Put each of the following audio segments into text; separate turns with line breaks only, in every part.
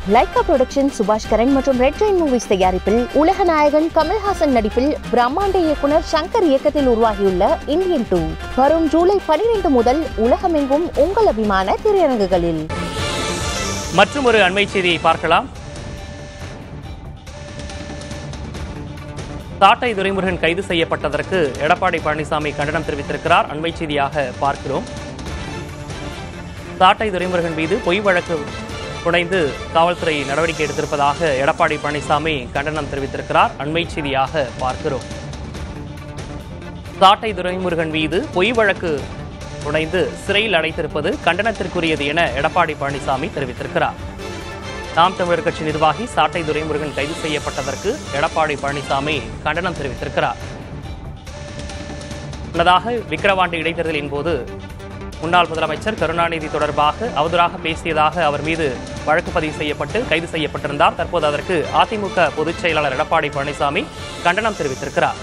Lyca production சுபாஷ் கரன் மற்றும் red Jain movies தயாரிப்பில் உலக நாயகன் கமல்ஹாசன் நடிப்பில் பிரம்மாண்ட இயக்குனர் சங்கர் இயக்கத்தில் உருவாகியுள்ள இந்தியன் டூ வரும் ஜூலை பனிரெண்டு முதல் உலகமெங்கும் உங்கள் அபிமான திரையரங்குகளில்
மற்றும் ஒரு அண்மை செய்தியை பார்க்கலாம் சாட்டை துரைமுருகன் கைது செய்யப்பட்டதற்கு எடப்பாடி பழனிசாமி கண்டனம் தெரிவித்திருக்கிறார் அண்மை செய்தியாக பார்க்கிறோம் சாட்டை துரைமுருகன் மீது பொய் வழக்கு புனைந்து காவல்துறை நடவடிக்கை எடுத்திருப்பதாக எடப்பாடி பழனிசாமி கண்டனம் தெரிவித்திருக்கிறார் அண்மை செய்தியாக பார்க்கிறோம் சாட்டை துரைமுருகன் மீது பொய் வழக்கு புனைந்து சிறையில் அடைத்திருப்பது கண்டனத்திற்குரியது என எடப்பாடி பழனிசாமி தெரிவித்திருக்கிறார் நாம் தமிழர் கட்சி நிர்வாகி சாட்டை துரைமுருகன் கைது செய்யப்பட்டதற்கு எடப்பாடி பழனிசாமி கண்டனம் தெரிவித்திருக்கிறார் முன்னதாக விக்கிரவாண்டி இடைத்தேர்தலின் போது முன்னாள் முதலமைச்சர் கருணாநிதி தொடர்பாக அவதூறாக பேசியதாக அவர் மீது வழக்கு பதிவு செய்யப்பட்டு கைது செய்யப்பட்டிருந்தார் தற்போது அதற்கு அதிமுக பொதுச் செயலாளர் எடப்பாடி பழனிசாமி கண்டனம் தெரிவித்திருக்கிறார்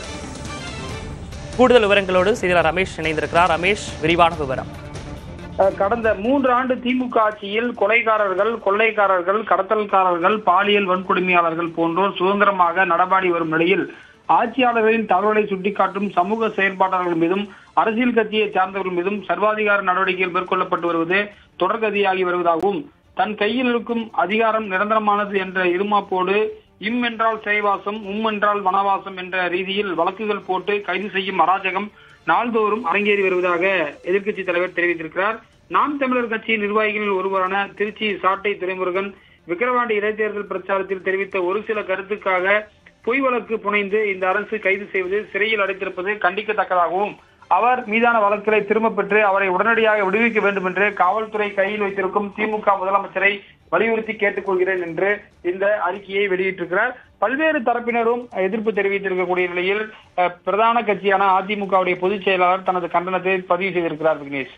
கூடுதல் விவரங்களோடு செய்தியாளர் ரமேஷ் இணைந்திருக்கிறார் ரமேஷ் விரிவான விவரம்
அஹ் கடந்த மூன்று ஆண்டு திமுக ஆட்சியில் கொலைகாரர்கள் கொள்ளைக்காரர்கள் கடத்தல்காரர்கள் பாலியல் வன்கொடுமையாளர்கள் போன்றோர் சுதந்திரமாக நடமாடி வரும் நிலையில் ஆட்சியாளர்களின் தவறுகளை சுட்டிக்காட்டும் சமூக செயற்பாட்டாளர்கள் மீதும் அரசியல் கட்சியை சார்ந்தவர்கள் மீதும் சர்வாதிகார நடவடிக்கைகள் மேற்கொள்ளப்பட்டு வருவது தொடர்கதியாகி வருவதாகவும் தன் கையில் இருக்கும் அதிகாரம் நிரந்தரமானது என்ற இருமாப்போடு இம் என்றால் சிறைவாசம் உம் என்றால் வனவாசம் என்ற ரீதியில் வழக்குகள் போட்டு கைது செய்யும் அராஜகம் நாள்தோறும் அரங்கேறி வருவதாக எதிர்க்கட்சி தலைவர் தெரிவித்திருக்கிறார் நாம் தமிழர் கட்சி நிர்வாகிகளில் ஒருவரான திருச்சி சாட்டை துரைமுருகன் விக்கிரவாண்டி இடைத்தேர்தல் பிரச்சாரத்தில் தெரிவித்த ஒரு சில கருத்துக்காக பொய் வழக்கு புனைந்து இந்த அரசு கைது செய்வது சிறையில் அடைத்திருப்பது கண்டிக்கத்தக்கதாகவும் அவர் மீதான வழக்குகளை திரும்ப பெற்று அவரை உடனடியாக விடுவிக்க வேண்டும் என்று காவல்துறை கையில் வைத்திருக்கும் திமுக முதலமைச்சரை வலியுறுத்தி கேட்டுக்கொள்கிறேன் என்று இந்த அறிக்கையை வெளியிட்டிருக்கிறார் பல்வேறு தரப்பினரும் எதிர்ப்பு தெரிவித்திருக்கக்கூடிய நிலையில் அஹ், பிரதான கட்சியான அதிமுகவுடைய பொதுச் செயலாளர் தனது கண்டனத்தை பதிவு செய்திருக்கிறார் விக்னேஷ்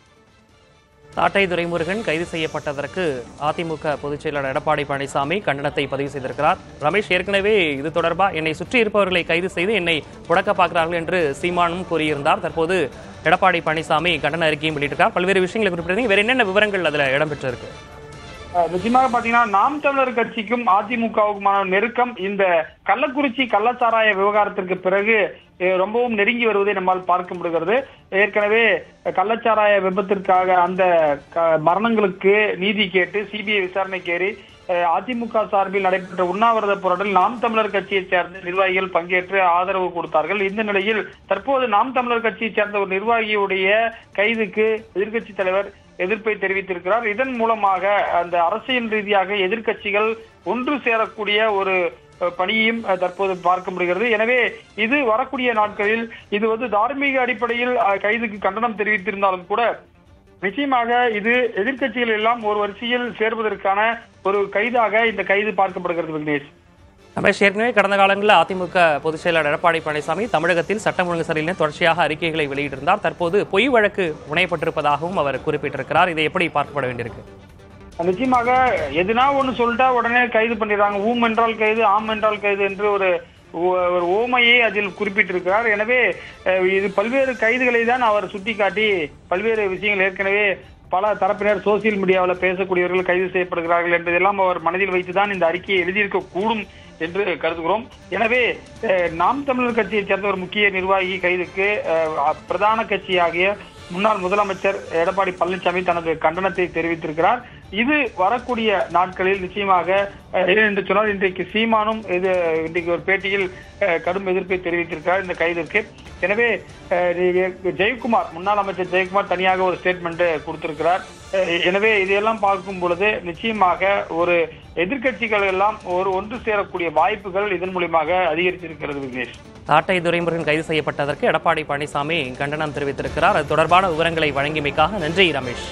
சாட்டை துரைமுருகன் கைது செய்யப்பட்டதற்கு அதிமுக பொதுச் செயலாளர் எடப்பாடி பழனிசாமி கண்டனத்தை பதிவு செய்திருக்கிறார் ரமேஷ் ஏற்கனவே இது தொடர்பாக என்னை சுற்றி இருப்பவர்களை கைது செய்து என்னை முடக்க பார்க்கிறார்கள் என்று சீமானும் கூறியிருந்தார் தற்போது எடப்பாடி பழனிசாமி கண்டன அறிக்கையும் வெளியிட்டிருக்கார் பல்வேறு விஷயங்களை குறிப்பிட்டிருந்தீங்க வேற என்னென்ன விவரங்கள் அதுல இடம்பெற்றிருக்கு
அஹ், நிச்சயமாக பாத்தீங்கன்னா நாம் தமிழர் கட்சிக்கும் அதிமுகவுக்குமான நெருக்கம் இந்த கள்ளக்குறிச்சி கள்ளச்சாராய விவகாரத்திற்கு பிறகு அஹ், ரொம்பவும் நெருங்கி வருவதை நம்மால் பார்க்க முடிகிறது ஏற்கனவே கள்ளச்சாராய விபத்திற்காக அந்த க- மரணங்களுக்கு நீதி கேட்டு சிபிஐ விசாரணைக்கு ஏறி அஹ், அதிமுக சார்பில் நடைபெற்ற உண்ணாவிரத போராட்டத்தில் நாம் தமிழர் கட்சியைச் சேர்ந்த நிர்வாகிகள் பங்கேற்று ஆதரவு கொடுத்தார்கள் இந்த நிலையில் தற்போது நாம் தமிழர் கட்சியைச் சேர்ந்த ஒரு நிர்வாகியுடைய கைதுக்கு எதிர்க்கட்சி தலைவர் எதிர்ப்பை தெரிவித்திருக்கிறார் இதன் மூலமாக அந்த அரசியல் ரீதியாக எதிர்க்கட்சிகள் ஒன்று சேரக்கூடிய ஒரு அஹ், பணியையும் அஹ், தற்போது பார்க்க முடிகிறது எனவே இது வரக்கூடிய நாட்களில் இது வந்து தார்மீக அடிப்படையில் அஹ், கைதுக்கு கண்டனம் தெரிவித்திருந்தாலும் கூட நிச்சயமாக இது எதிர்க்கட்சிகள் எல்லாம் ஒரு வரிசையில் சேர்வதற்கான ஒரு கைதாக இந்த கைது பார்க்கப்படுகிறது விக்னேஷ்
ரமேஷ் ஏற்கனவே கடந்த காலங்களில் அதிமுக பொதுச் செயலாளர் எடப்பாடி பழனிசாமி தமிழகத்தில் சட்டம் ஒழுங்கு சரியில்லை தொடர்ச்சியாக அறிக்கைகளை வெளியிட்டிருந்தார் தற்போது பொய் வழக்கு புனையப்பட்டிருப்பதாகவும் அவர் குறிப்பிட்டிருக்கிறார் இதை எப்படி பார்க்கப்பட வேண்டியிருக்கு
நிச்சயமாக எதுனா ஒண்ணு சொல்லிட்டா உடனே கைது பண்ணிடுறாங்க ஊம் என்றால் கைது ஆம் என்றால் கைது என்று ஒரு ஓ- ஒரு ஓமையை அதில் குறிப்பிட்டிருக்கிறார் எனவே அஹ், இது பல்வேறு கைதுகளை தான் அவர் சுட்டிக்காட்டி பல்வேறு விஷயங்கள் ஏற்கனவே பல தரப்பினர் சோசியல் மீடியாவில் பேசக்கூடியவர்கள் கைது செய்யப்படுகிறார்கள் என்பதெல்லாம் அவர் மனதில் வைத்துதான் இந்த அறிக்கையை எழுதியிருக்க கூடும் என்று கருதுகிறோம் எனவே அஹ், நாம் தமிழர் கட்சியைச் சேர்ந்த ஒரு முக்கிய நிர்வாகி கைதுக்கு அஹ், பிரதான கட்சியாகிய முன்னாள் முதலமைச்சர் எடப்பாடி பழனிசாமி தனது கண்டனத்தை தெரிவித்திருக்கிறார் இது வரக்கூடிய நாட்களில் நிச்சயமாக அஹ், ஏன் என்று சொன்னால் இன்றைக்கு சீமானும் இது இன்றைக்கு ஒரு பேட்டியில் அஹ், கடும் எதிர்ப்பை தெரிவித்திருக்கிறார் இந்த கைதிற்கு எனவே அஹ், நீங்க- ஜெயக்குமார் முன்னாள் அமைச்சர் ஜெயக்குமார் தனியாக ஒரு ஸ்டேட்மெண்ட் கொடுத்திருக்கிறார் அஹ், எனவே இதையெல்லாம் பார்க்கும் பொழுது நிச்சயமாக ஒரு எதிர்க்கட்சிகள் எல்லாம் ஒரு ஒன்று சேரக்கூடிய வாய்ப்புகள் இதன் மூலியமாக அதிகரித்திருக்கிறது விக்னேஷ்
சாட்டை துரைமுருகன் கைது செய்யப்பட்டதற்கு எடப்பாடி பழனிசாமி கண்டனம் தெரிவித்திருக்கிறார் அது தொடர்பான விவரங்களை வழங்கியமைக்காக நன்றி ரமேஷ்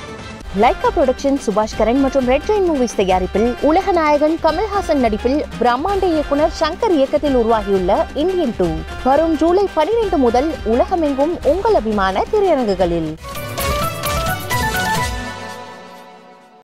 லைகா புரொடக்ஷன் சுபாஷ் கரன் மற்றும் ரெட் ஜெயின் மூவிஸ் தயாரிப்பில் உலக நாயகன் கமல்ஹாசன் நடிப்பில் பிரம்மாண்ட இயக்குனர் சங்கர் இயக்கத்தில் உருவாகியுள்ள இந்தியன் டூ வரும் ஜூலை பனிரெண்டு முதல் உலகமெங்கும் உங்கள் அபிமான திரையரங்குகளில்